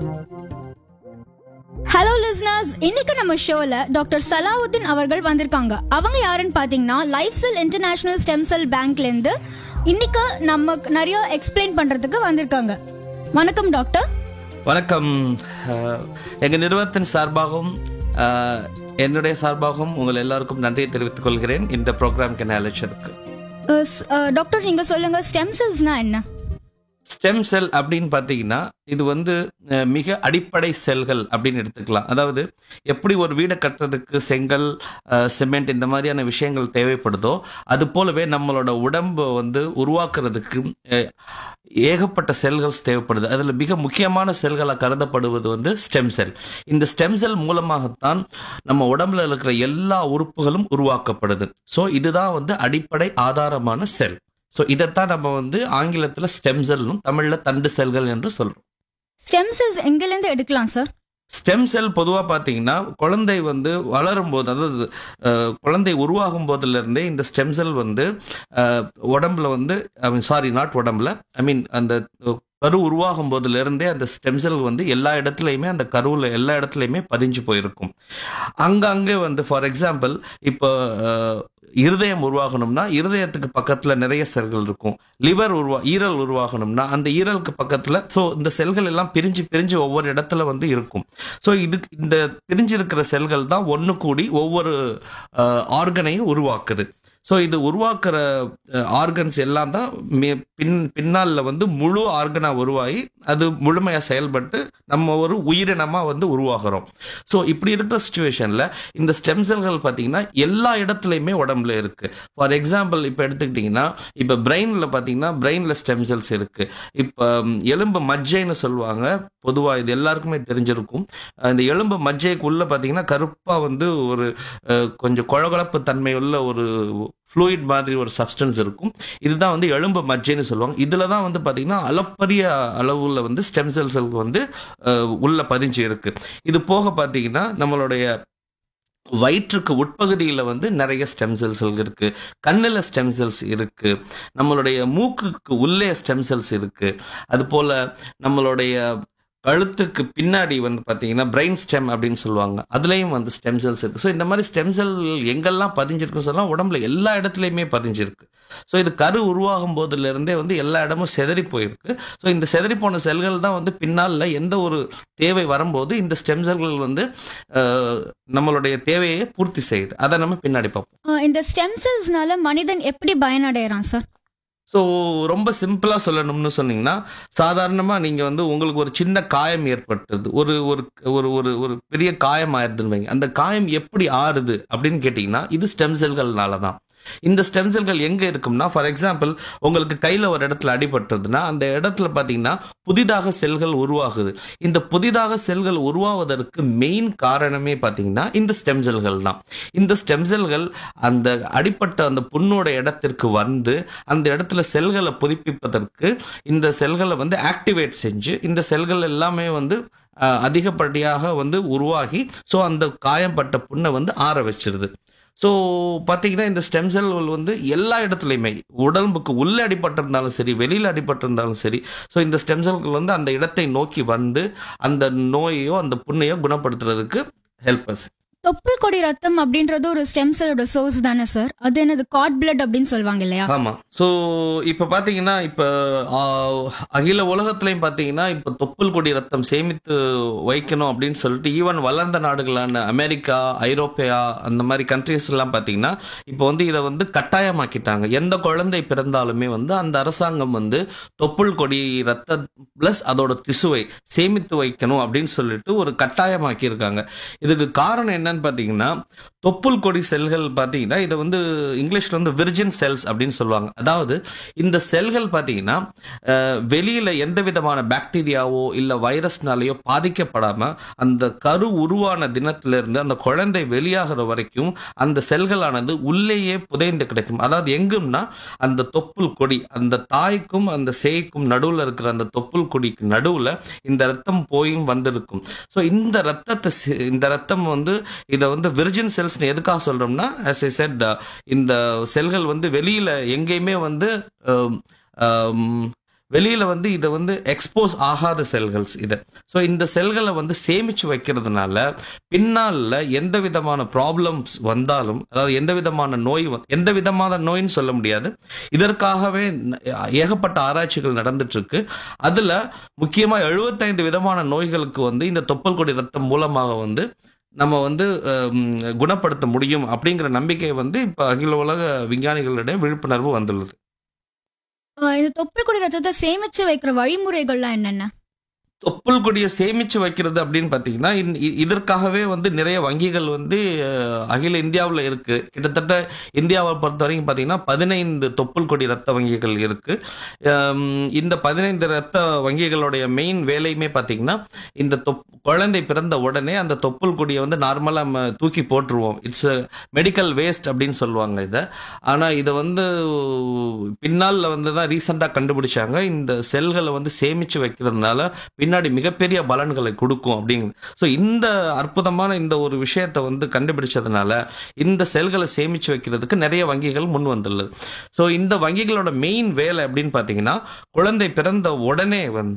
hello listeners இன்னைக்கு நம்ம ஷோல டாக்டர் சலாவுத்தீன் அவர்கள் வந்திருக்காங்க அவங்க யாருன்னு பாத்தீங்கன்னா life cell international stem cell பேங்க்ல இருந்து இன்னைக்கு நமக்கு நிறைய எக்ஸ்பிளைன் பண்றதுக்கு வந்திருக்காங்க வணக்கம் டாக்டர் வணக்கம் அஹ், எங்க நிறுவனத்தின் சார்பாகவும் அஹ், என்னுடைய சார்பாகவும் உங்கள் எல்லாருக்கும் நன்றியை தெரிவித்துக் கொள்கிறேன் இந்த ப்ரோக்ராம்க்கு என்ன அழைச்சதுக்கு அஹ், ஸ்- அஹ், டாக்டர் நீங்க சொல்லுங்க ஸ்டெம் செல்ஸ்னா என்ன ஸ்டெம் செல் அப்படின்னு பார்த்தீங்கன்னா இது வந்து அஹ், மிக அடிப்படை செல்கள் அப்படின்னு எடுத்துக்கலாம் அதாவது எப்படி ஒரு வீடை கட்டுறதுக்கு செங்கல் அஹ், சிமெண்ட் இந்த மாதிரியான விஷயங்கள் தேவைப்படுதோ அது போலவே நம்மளோட உடம்பை வந்து உருவாக்குறதுக்கு அஹ், ஏகப்பட்ட செல்கள்ஸ் தேவைப்படுது அதில் மிக முக்கியமான செல்களாக கருதப்படுவது வந்து ஸ்டெம் செல் இந்த ஸ்டெம் செல் மூலமாகத்தான் நம்ம உடம்புல இருக்கிற எல்லா உறுப்புகளும் உருவாக்கப்படுது ஸோ இதுதான் வந்து அடிப்படை ஆதாரமான செல் ஸோ இதைத்தான் நம்ம வந்து ஆங்கிலத்தில் ஸ்டெம் செல்லும் தமிழில் தண்டு செல்கள் என்று சொல்றோம் ஸ்டெம் செல்ஸ் எங்கிலிருந்து எடுக்கலாம் சார் ஸ்டெம் செல் பொதுவாக பார்த்தீங்கன்னா குழந்தை வந்து வளரும் போது அதாவது அஹ், குழந்தை உருவாகும் போதுல இருந்தே இந்த ஸ்டெம் செல் வந்து அஹ், உடம்புல வந்து ஐ மீன் சாரி நாட் உடம்புல ஐ மீன் அந்த அஹ், கரு உருவாகும் போதுல இருந்தே அந்த ஸ்டெம் செல் வந்து எல்லா இடத்துலையுமே அந்த கருவில் எல்லா இடத்துலையுமே பதிஞ்சு போயிருக்கும் அங்கங்கே வந்து ஃபார் எக்ஸாம்பிள் இப்போ அஹ், இருதயம் உருவாகணும்னா இருதயத்துக்கு பக்கத்தில் நிறைய செல்கள் இருக்கும் லிவர் உருவா ஈரல் உருவாகணும்னா அந்த ஈரலுக்கு பக்கத்தில் ஸோ இந்த செல்கள் எல்லாம் பிரிஞ்சு பிரிஞ்சு ஒவ்வொரு இடத்துல வந்து இருக்கும் ஸோ இது இந்த பிரிஞ்சிருக்கிற செல்கள் தான் ஒன்று கூடி ஒவ்வொரு ஆர்கனையும் உருவாக்குது ஸோ இது உருவாக்குற ஆர்கன்ஸ் எல்லாம் தான் மி- பின் பின்னால வந்து முழு ஆர்கனாக உருவாகி அது முழுமையாக செயல்பட்டு நம்ம ஒரு உயிரினமாக வந்து உருவாகிறோம் ஸோ இப்படி இருக்கிற சுச்சுவேஷனில் இந்த ஸ்டெம் செல்கள் பார்த்தீங்கன்னா எல்லா இடத்துலையுமே உடம்புல இருக்கு ஃபார் எக்ஸாம்பிள் இப்போ எடுத்துக்கிட்டிங்கன்னா இப்போ பிரெயினில் பார்த்தீங்கன்னா பிரெயினில் ஸ்டெம் செல்ஸ் இருக்கு இப்போ ம், எலும்பு மஜ்ஜைன்னு சொல்லுவாங்க பொதுவாக இது எல்லாருக்குமே தெரிஞ்சிருக்கும் அஹ் இந்த எலும்பு மஜ்ஜைக்குள்ள பார்த்தீங்கன்னா கருப்பாக வந்து ஒரு அஹ், கொஞ்சம் குழகுழப்பு தன்மையுள்ள ஒரு ஃப்ளூயிட் மாதிரி ஒரு சப்ஸ்டன்ஸ் இருக்கும் இதுதான் வந்து எலும்பு மஜ்ஜைன்னு சொல்லுவாங்க இதில் தான் வந்து பார்த்தீங்கன்னா அளப்பரிய அளவுல வந்து ஸ்டெம் செல்ஸ்களுக்கு வந்து அஹ், உள்ள பதிஞ்சு இருக்கு இது போக பார்த்தீங்கன்னா நம்மளுடைய வயிற்றுக்கு உட்பகுதியில் வந்து நிறைய ஸ்டெம் செல்ஸ்கள் இருக்கு கண்ணில் ஸ்டெம் செல்ஸ் இருக்கு நம்மளுடைய மூக்குக்கு உள்ளே ஸ்டெம் செல்ஸ் இருக்கு அது போல நம்மளுடைய கழுத்துக்கு பின்னாடி வந்து பார்த்தீங்கன்னா பிரெயின் ஸ்டெம் அப்படின்னு சொல்லுவாங்க அதுலேயும் வந்து ஸ்டெம் செல்ஸ் இருக்கு ஸோ இந்த மாதிரி ஸ்டெம் செல் எங்கெல்லாம் பதிஞ்சிருக்குன்னு சொன்னால் உடம்புல எல்லா இடத்துலையுமே பதிஞ்சிருக்கு ஸோ இது கரு உருவாகும் போதுல இருந்தே வந்து எல்லா இடமும் செதறி போயிருக்கு ஸோ இந்த செதறி போன செல்கள் தான் வந்து பின்னால் எந்த ஒரு தேவை வரும்போது இந்த ஸ்டெம் செல்கள் வந்து அஹ், நம்மளுடைய தேவையை பூர்த்தி செய்யுது அதை நம்ம பின்னாடி பார்ப்போம் அஹ், இந்த ஸ்டெம் செல்ஸ்னால மனிதன் எப்படி பயனடைகிறான் சார் ஸோ ரொம்ப சிம்பிளாக சொல்லணும்னு சொன்னீங்கன்னா சாதாரணமாக நீங்கள் வந்து உங்களுக்கு ஒரு சின்ன காயம் ஏற்பட்டது ஒரு ஒரு ஒரு ஒரு ஒரு பெரிய காயம் ஆயிருதுன்னு வைங்க அந்த காயம் எப்படி ஆறுது அப்படின்னு கேட்டிங்கன்னா இது ஸ்டெம் செல்கள்னால தான் இந்த ஸ்டெம் செல்கள் எங்கே இருக்கும்னா ஃபார் எக்ஸாம்பிள் உங்களுக்கு கையில் ஒரு இடத்துல அடிபட்டதுன்னா அந்த இடத்துல பார்த்தீங்கன்னா புதிதாக செல்கள் உருவாகுது இந்த புதிதாக செல்கள் உருவாவதற்கு மெயின் காரணமே பார்த்தீங்கன்னா இந்த ஸ்டெம் செல்கள் தான் இந்த ஸ்டெம் செல்கள் அந்த அடிப்பட்ட அந்த புண்ணோட இடத்திற்கு வந்து அந்த இடத்துல செல்களை புதுப்பிப்பதற்கு இந்த செல்களை வந்து ஆக்டிவேட் செஞ்சு இந்த செல்கள் எல்லாமே வந்து அஹ், அதிகப்படியாக வந்து உருவாகி ஸோ அந்த காயம்பட்ட புண்ணை வந்து ஆற வச்சிருது ஸோ பார்த்தீங்கன்னா இந்த ஸ்டெம் செல்கள் வந்து எல்லா இடத்துலையுமே உடம்புக்கு உள்ள அடிபட்டிருந்தாலும் சரி வெளியில் அடிபட்டிருந்தாலும் சரி ஸோ இந்த ஸ்டெம் செல்கள் வந்து அந்த இடத்தை நோக்கி வந்து அந்த நோயையோ அந்த புண்ணையோ குணப்படுத்துறதுக்கு ஹெல்பர்ஸ் தொப்புள் கொடி ரத்தம் அப்படின்றது ஒரு ஸ்டெம் செல்லோட சோர்ஸ் தானே சார் அது என்னது காட் பிளட் அப்படின்னு சொல்லுவாங்க இல்லையா ஆமா ஸோ இப்போ பார்த்தீங்கன்னா இப்போ அகில உலகத்துலையும் பார்த்தீங்கன்னா இப்போ தொப்புள் கொடி ரத்தம் சேமித்து வைக்கணும் அப்படின்னு சொல்லிட்டு ஈவன் வளர்ந்த நாடுகளான அமெரிக்கா ஐரோப்பியா அந்த மாதிரி கண்ட்ரீஸ் எல்லாம் பார்த்தீங்கன்னா இப்போ வந்து இதை வந்து கட்டாயமாக்கிட்டாங்க எந்த குழந்தை பிறந்தாலுமே வந்து அந்த அரசாங்கம் வந்து தொப்புள் கொடி ரத்த ப்ளஸ் அதோட திசுவை சேமித்து வைக்கணும் அப்படின்னு சொல்லிட்டு ஒரு கட்டாயமாக்கி இருக்காங்க இதுக்கு காரணம் என்னன்னு பார்த்தீங்கன்னா தொப்புள் கொடி செல்கள் பார்த்தீங்கன்னா இதை வந்து இங்கிலீஷ்ல வந்து விர்ஜின் செல்ஸ் அப்படின்னு சொல்லுவாங்க அதாவது இந்த செல்கள் பார்த்தீங்கன்னா அஹ், வெளியில எந்த விதமான பாக்டீரியாவோ இல்லை வைரஸ்னாலேயோ பாதிக்கப்படாம அந்த கரு உருவான தினத்திலிருந்து அந்த குழந்தை வெளியாகிற வரைக்கும் அந்த செல்களானது உள்ளேயே புதைந்து கிடைக்கும் அதாவது எங்கும்னா அந்த தொப்புள் கொடி அந்த தாய்க்கும் அந்த சேய்க்கும் நடுவில் இருக்கிற அந்த தொப்புள் கொடிக்கு நடுவில் இந்த ரத்தம் போயும் வந்திருக்கும் ஸோ இந்த ரத்தத்தை சி- இந்த ரத்தம் வந்து இதை வந்து விர்ஜின் செல்ஸ்னு எதுக்காக சொல்றோம்னா as I said uh, இந்த செல்கள் வந்து வெளியில எங்கேயுமே வந்து um, um, வெளியில வந்து இதை வந்து எக்ஸ்போஸ் ஆகாத செல்கள்ஸ் இது ஸோ இந்த செல்களை வந்து சேமிச்சு வைக்கிறதுனால பின்னால எந்த விதமான ப்ராப்ளம்ஸ் வந்தாலும் அதாவது எந்த விதமான நோய் வந்து- எந்த விதமான நோயின்னு சொல்ல முடியாது இதற்காகவே ந- ஏகப்பட்ட ஆராய்ச்சிகள் நடந்துட்டு இருக்கு அதுல முக்கியமா 75 விதமான நோய்களுக்கு வந்து இந்த தொப்பல் கொடி ரத்தம் மூலமாக வந்து நம்ம வந்து ஹம், குணப்படுத்த முடியும் அப்படிங்கிற நம்பிக்கை வந்து இப்ப அகில உலக விஞ்ஞானிகளிடையே விழிப்புணர்வு வந்துள்ளது ஆஹ் இந்த தொப்புள் கொடி ரத்தத்தை சேமிச்சு வைக்கிற வழிமுறைகள்லாம் என்னென்ன தொப்புள் கொடியை சேமிச்சு வைக்கிறது அப்படின்னு பாத்தீங்கன்னா இந்த- இ- இதற்காகவே வந்து நிறைய வங்கிகள் வந்து அஹ், அகில இந்தியாவில் இருக்கு கிட்டத்தட்ட இந்தியாவை பொறுத்த வரைக்கும் பாத்தீங்கன்னா பதினைந்து தொப்புள் கொடி ரத்த வங்கிகள் இருக்கு ஹம், இந்த பதினைந்து ரத்த வங்கிகளுடைய மெயின் வேலையுமே பாத்தீங்கன்னா இந்த தொப் குழந்தை பிறந்த உடனே அந்த தொப்புள் கொடியை வந்து நார்மலா நம்ம தூக்கி போட்டுருவோம் இட்ஸ் மெடிக்கல் வேஸ்ட் அப்படின்னு சொல்லுவாங்க இதை ஆனா இதை வந்து பின்னால வந்து தான் ரீசெண்டா கண்டுபிடிச்சாங்க இந்த செல்களை வந்து சேமிச்சு வைக்கிறதுனால பின்னாடி மிகப்பெரிய பலன்களை கொடுக்கும் அப்படிங்கிறது ஸோ இந்த அற்புதமான இந்த ஒரு விஷயத்தை வந்து கண்டுபிடிச்சதுனால இந்த செல்களை சேமிச்சு வைக்கிறதுக்கு நிறைய வங்கிகள் முன் வந்துள்ளது ஸோ இந்த வங்கிகளோட மெயின் வேலை அப்படின்னு பார்த்தீங்கன்னா குழந்தை பிறந்த உடனே வந்து